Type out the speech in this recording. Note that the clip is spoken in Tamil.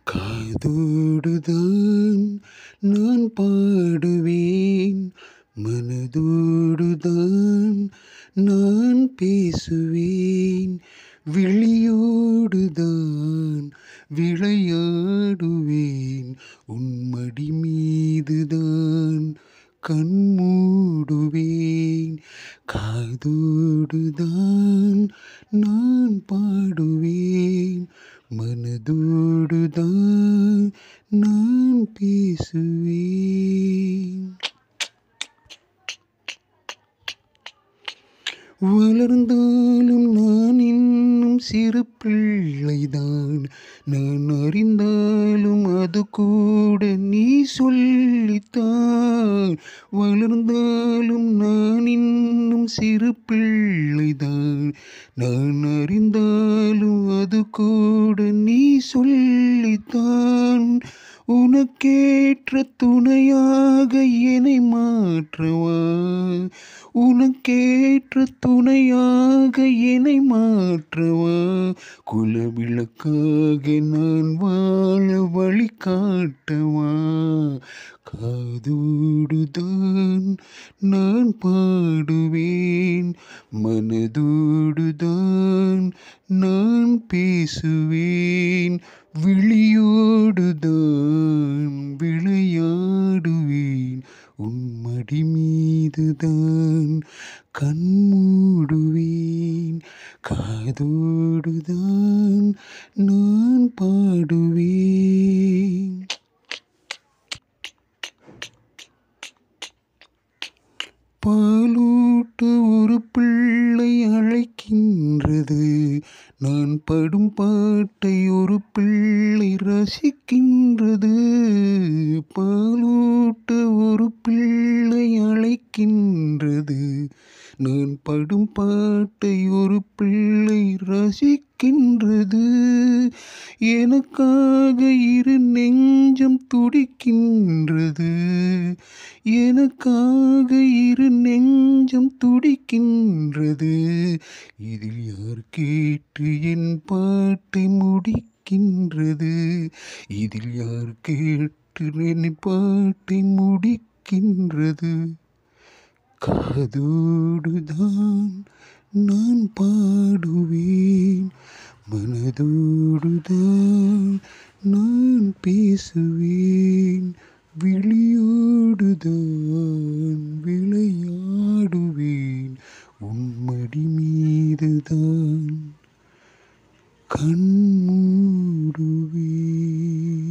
காதோடுதான் நான் பாடுவேன் மனதோடுதான் நான் பேசுவேன் விழியோடுதான் விளையாடுவேன் உன்மடி மீதுதான் கண்மூடுவேன் காதோடுதான் நான் பாடுவேன் மனதோடுதான் நான் பேசுவேன் வளர்ந்தாலும் நான் இன்னும் சிறு பிள்ளைதான் நான் அறிந்தாலும் அது கூட நீ சொல்லித்தான் வளர்ந்தாலும் நான் இன்னும் சிறு பிள்ளைதான் நான் அறிந்தாலும் அது கூட நீ சொல்லித்தான் உனக்கேற்ற துணையாக என்னை மாற்றவா உனக்கேற்ற துணையாக என்னை மாற்றவா குலவிளக்காக நான் வாழ வழி காட்டவா காதோடுதான் நான் பாடுவேன் மனதோடுதான் நான் பேசுவேன் விழியோடுதான் விளையாடுவேன் உன்மடி மீதுதான் கண்மூடுவேன் காதோடுதான் நான் பாடுவேன் பாலூட்ட ஒரு பிள்ளை அழைக்கின்றது நான் படும் பாட்டை ஒரு பிள்ளை ரசிக்கின்றது பாலூட்ட ஒரு பிள்ளை அழைக்கின்றது நான் படும் பாட்டை ஒரு பிள்ளை ரசிக்கின்றது எனக்காக இரு நெஞ்சம் துடிக்கின்றது எனக்காக இரு நெஞ்சம் துடிக்கின்றது இதில் யார் கேட்டு என் பாட்டை முடிக்கின்றது இதில் யார் கேட்டு என் பாட்டை முடிக்கின்றது காதோடுதான் நான் பாடுவேன் மனதோடுதான் நான் பேசுவேன் விழியோடுதான் விளையாடுவேன் உன்மடி மீதுதான் கண்மூடுவேன்